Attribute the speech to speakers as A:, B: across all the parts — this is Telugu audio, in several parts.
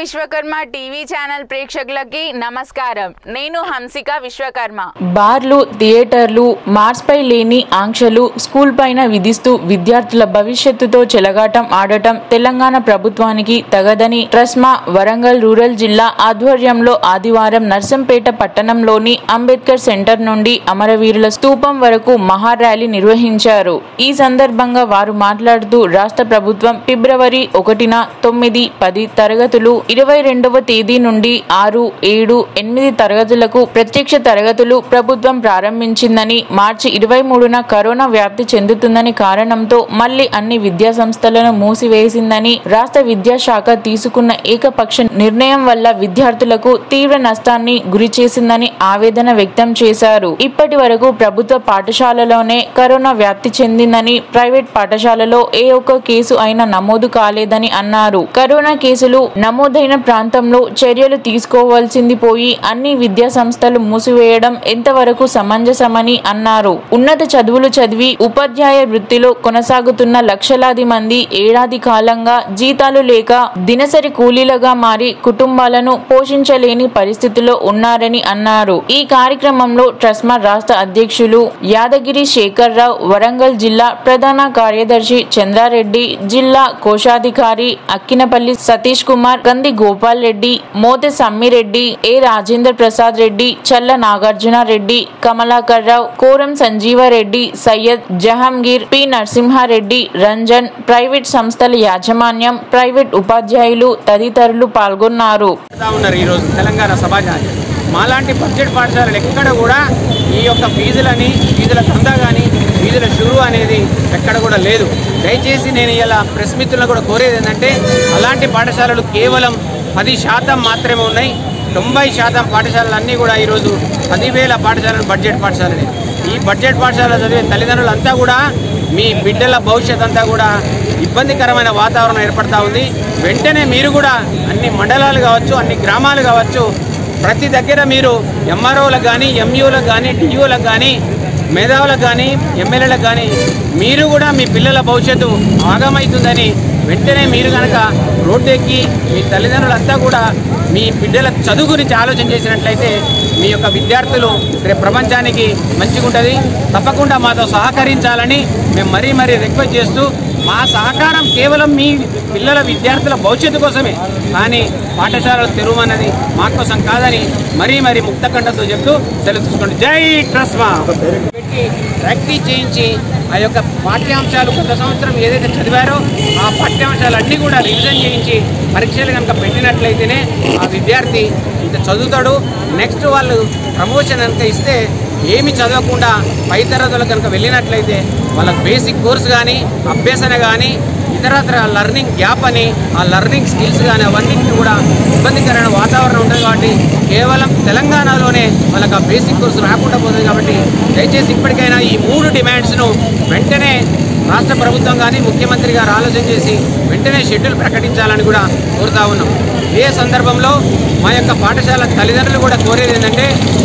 A: విశ్వకర్మ టీవీ ఛానల్ ప్రేక్షకులకి నమస్కారం నేను హంసిక విశ్వకర్మ
B: బార్లు థియేటర్లు మార్స్పై లేని ఆంక్షలు స్కూల్ పైన విధిస్తూ విద్యార్థుల భవిష్యత్తుతో చెలగాటం ఆడటం తెలంగాణ ప్రభుత్వానికి తగదని ట్రస్మా వరంగల్ రూరల్ జిల్లా ఆధ్వర్యంలో ఆదివారం నర్సంపేట పట్టణంలోని అంబేద్కర్ సెంటర్ నుండి అమరవీరుల స్తూపం వరకు మహార్యాలీ నిర్వహించారు ఈ సందర్భంగా వారు మాట్లాడుతూ రాష్ట్ర ప్రభుత్వం ఫిబ్రవరి ఒకటిన తొమ్మిది పది తరగతులు ఇరవై రెండవ తేదీ నుండి ఆరు ఏడు ఎనిమిది తరగతులకు ప్రత్యక్ష తరగతులు ప్రభుత్వం ప్రారంభించిందని మార్చి ఇరవై మూడున కరోనా వ్యాప్తి చెందుతుందని కారణంతో మళ్లీ అన్ని విద్యా సంస్థలను మూసివేసిందని రాష్ట్ర విద్యాశాఖ తీసుకున్న ఏకపక్ష నిర్ణయం వల్ల విద్యార్థులకు తీవ్ర నష్టాన్ని గురి చేసిందని ఆవేదన వ్యక్తం చేశారు ఇప్పటి వరకు ప్రభుత్వ పాఠశాలలోనే కరోనా వ్యాప్తి చెందిందని ప్రైవేట్ పాఠశాలలో ఏ ఒక్క కేసు అయినా నమోదు కాలేదని అన్నారు కరోనా కేసులు నమోదైన ప్రాంతంలో చర్యలు తీసుకోవాల్సింది పోయి అన్ని విద్యా సంస్థలు మూసివేయడం ఎంతవరకు సమంజసమని అన్నారు ఉన్నత చదువులు చదివి ఉపాధ్యాయ వృత్తిలో కొనసాగుతున్న లక్షలాది మంది ఏడాది కాలంగా జీతాలు లేక దినసరి కూలీలుగా మారి కుటుంబాలను పోషించలేని పరిస్థితిలో ఉన్నారని అన్నారు ఈ కార్యక్రమంలో ట్రస్మా రాష్ట్ర అధ్యక్షులు యాదగిరి శేఖర్ రావు వరంగల్ జిల్లా ప్రధాన కార్యదర్శి చంద్రారెడ్డి జిల్లా కోశాధికారి అక్కినపల్లి సతీష్ కుమార్ కంది గోపాల్ రెడ్డి మోతె సమ్మిరెడ్డి ఏ రాజేంద్ర ప్రసాద్ రెడ్డి చల్ల నాగార్జున రెడ్డి కమలాకర్ రావు కోరం సంజీవరెడ్డి సయ్యద్ జహంగీర్ పి నరసింహారెడ్డి రంజన్ ప్రైవేట్ సంస్థల యాజమాన్యం ప్రైవేట్ ఉపాధ్యాయులు తదితరులు పాల్గొన్నారు
C: చెప్తా ఉన్నారు ఈరోజు తెలంగాణ సమాజాన్ని మాలాంటి బడ్జెట్ పాఠశాలలు ఎక్కడ కూడా ఈ యొక్క ఫీజులని ఫీజుల దందా కానీ ఫీజుల షురు అనేది ఎక్కడ కూడా లేదు దయచేసి నేను ఇలా ప్రెస్ మిత్రులను కూడా కోరేది ఏంటంటే అలాంటి పాఠశాలలు కేవలం పది శాతం మాత్రమే ఉన్నాయి తొంభై శాతం పాఠశాలలు అన్నీ కూడా ఈరోజు పదివేల పాఠశాలలు బడ్జెట్ పాఠశాలలే ఈ బడ్జెట్ పాఠశాల చదివే తల్లిదండ్రులంతా కూడా మీ బిడ్డల భవిష్యత్ అంతా కూడా ఇబ్బందికరమైన వాతావరణం ఏర్పడతా ఉంది వెంటనే మీరు కూడా అన్ని మండలాలు కావచ్చు అన్ని గ్రామాలు కావచ్చు ప్రతి దగ్గర మీరు ఎంఆర్ఓలకు కానీ ఎంయూలకు కానీ డియూలకు కానీ మేధావులకు కానీ ఎమ్మెల్యేలకు కానీ మీరు కూడా మీ పిల్లల భవిష్యత్తు ఆగమవుతుందని వెంటనే మీరు కనుక రోడ్డు ఎక్కి మీ తల్లిదండ్రులంతా కూడా మీ బిడ్డల చదువు గురించి ఆలోచన చేసినట్లయితే మీ యొక్క విద్యార్థులు రేపు ప్రపంచానికి మంచిగా ఉంటుంది తప్పకుండా మాతో సహకరించాలని మేము మరీ మరీ రిక్వెస్ట్ చేస్తూ మా సహకారం కేవలం మీ పిల్లల విద్యార్థుల భవిష్యత్తు కోసమే కానీ పాఠశాలలు తెరువన్నది మా కోసం కాదని మరీ మరీ ముక్తకంఠతో చెప్తూ సెలవు తీసుకోండి జై ట్రస్మా పెట్టి ప్రాక్టీస్ చేయించి ఆ యొక్క పాఠ్యాంశాలు గత సంవత్సరం ఏదైతే చదివారో ఆ పాఠ్యాంశాలన్నీ కూడా రివిజన్ చేయించి పరీక్షలు కనుక పెట్టినట్లయితేనే ఆ విద్యార్థి ఇంత చదువుతాడు నెక్స్ట్ వాళ్ళు ప్రమోషన్ కనుక ఇస్తే ఏమి చదవకుండా పై తరగతులు కనుక వెళ్ళినట్లయితే వాళ్ళకి బేసిక్ కోర్స్ కానీ అభ్యసన కానీ ఇతరత్ర లర్నింగ్ గ్యాప్ అని ఆ లర్నింగ్ స్కిల్స్ కానీ అవన్నింటిని కూడా ఇబ్బందికరమైన వాతావరణం ఉంటుంది కాబట్టి కేవలం తెలంగాణలోనే వాళ్ళకి ఆ బేసిక్ కోర్సు రాకుండా పోతుంది కాబట్టి దయచేసి ఇప్పటికైనా ఈ మూడు డిమాండ్స్ను వెంటనే రాష్ట్ర ప్రభుత్వం కానీ ముఖ్యమంత్రి గారు ఆలోచన చేసి వెంటనే షెడ్యూల్ ప్రకటించాలని కూడా కోరుతా ఉన్నాం ఇదే సందర్భంలో మా యొక్క పాఠశాల తల్లిదండ్రులు కూడా కోరేది ఏంటంటే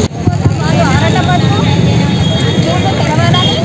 D: వాళ్ళు ఆరాటపడుతూ స్కూళ్ళు తెరవాలని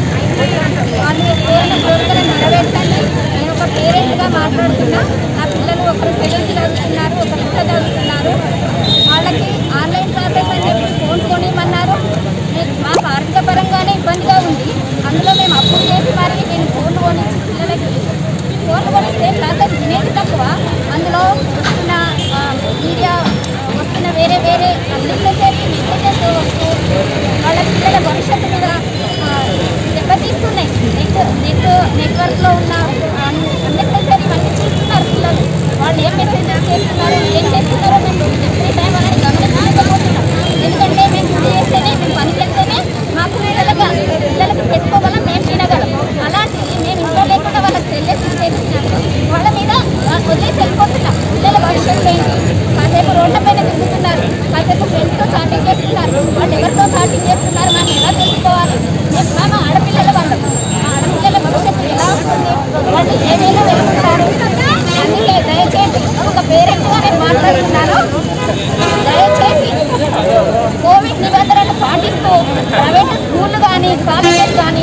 D: వాళ్ళు కోరిన కోరికలను నెరవేర్చండి నేను ఒక పేరెంట్గా మాట్లాడుతున్నా నా పిల్లలు ఒకరు సెవెంత్ చదువుతున్నారు ఒకరు ఇంటర్ చదువుతున్నారు వాళ్ళకి ఆన్లైన్ క్లాసెస్ అని చెప్పి ఫోన్ కొనిమన్నారు నేను మాకు ఆర్థికపరంగానే ఇబ్బందిగా ఉంది అందులో మేము అప్పులు చేసి మరి నేను ఫోన్ కొనిచ్చి పిల్లలకి ఫోన్ కొనిస్తే క్లాసెస్ వినేది తక్కువ అందులో వస్తున్న ఆ, మీడియా ఆ, వస్తున్న వేరే వేరే అన్నెసెసరీ మెసేజెస్ వస్తూ వాళ్ళ పిల్లల భవిష్యత్తు మీద ఆ, దెబ్బతీస్తున్నాయి నెట్ నెట్ నెట్వర్క్లో ఉన్న అన్నెసెసరీ అన్ని చూస్తున్నారు పిల్లలు వాళ్ళు ఏం మెసేజెస్ చేస్తున్నారు ఏం చేస్తున్నారో మేము ఎవ్రీ టైం వాళ్ళని గమనించలేకపోతున్నాం ఎందుకంటే మేము పని చేస్తేనే మేము పనికి వెళ్తేనే మాకు పిల్లలుగా పిల్లలకి పెట్టుకోగలం మేము తినగలం అలాంటివి మేము ఇంట్లో లేకుండా వాళ్ళకి సెల్లెస్ ఇచ్చేసినట్టు వాళ్ళ మీద ఆ, వదిలేసి వెళ్ళిపోతున్నాం పిల్లల భవిష్యత్తు ఏంటి కాసేపు రోడ్ల పైన తిరుగుతున్నారు కాసేపు ఫ్రెండ్స్తో చాటింగ్ చేస్తున్నారు వాళ్ళు ఎవరితో చాటింగ్ చేస్తున్నారు మనం ఎలా తెలుసుకోవాలి మేము మా ఆడపిల్లల వాళ్ళం మా ఆడపిల్లల భవిష్యత్తు ఎలా వస్తుంది వాళ్ళు ఏమైనా వెళ్తున్నారు అందుకే దయచేసి ఒక పేరెంట్గా నేను మాట్లాడుతున్నాను దయచేసి కోవిడ్ నిబంధనలు పాటిస్తూ ప్రైవేట్ స్కూళ్ళు కానీ కాలేజెస్ కానీ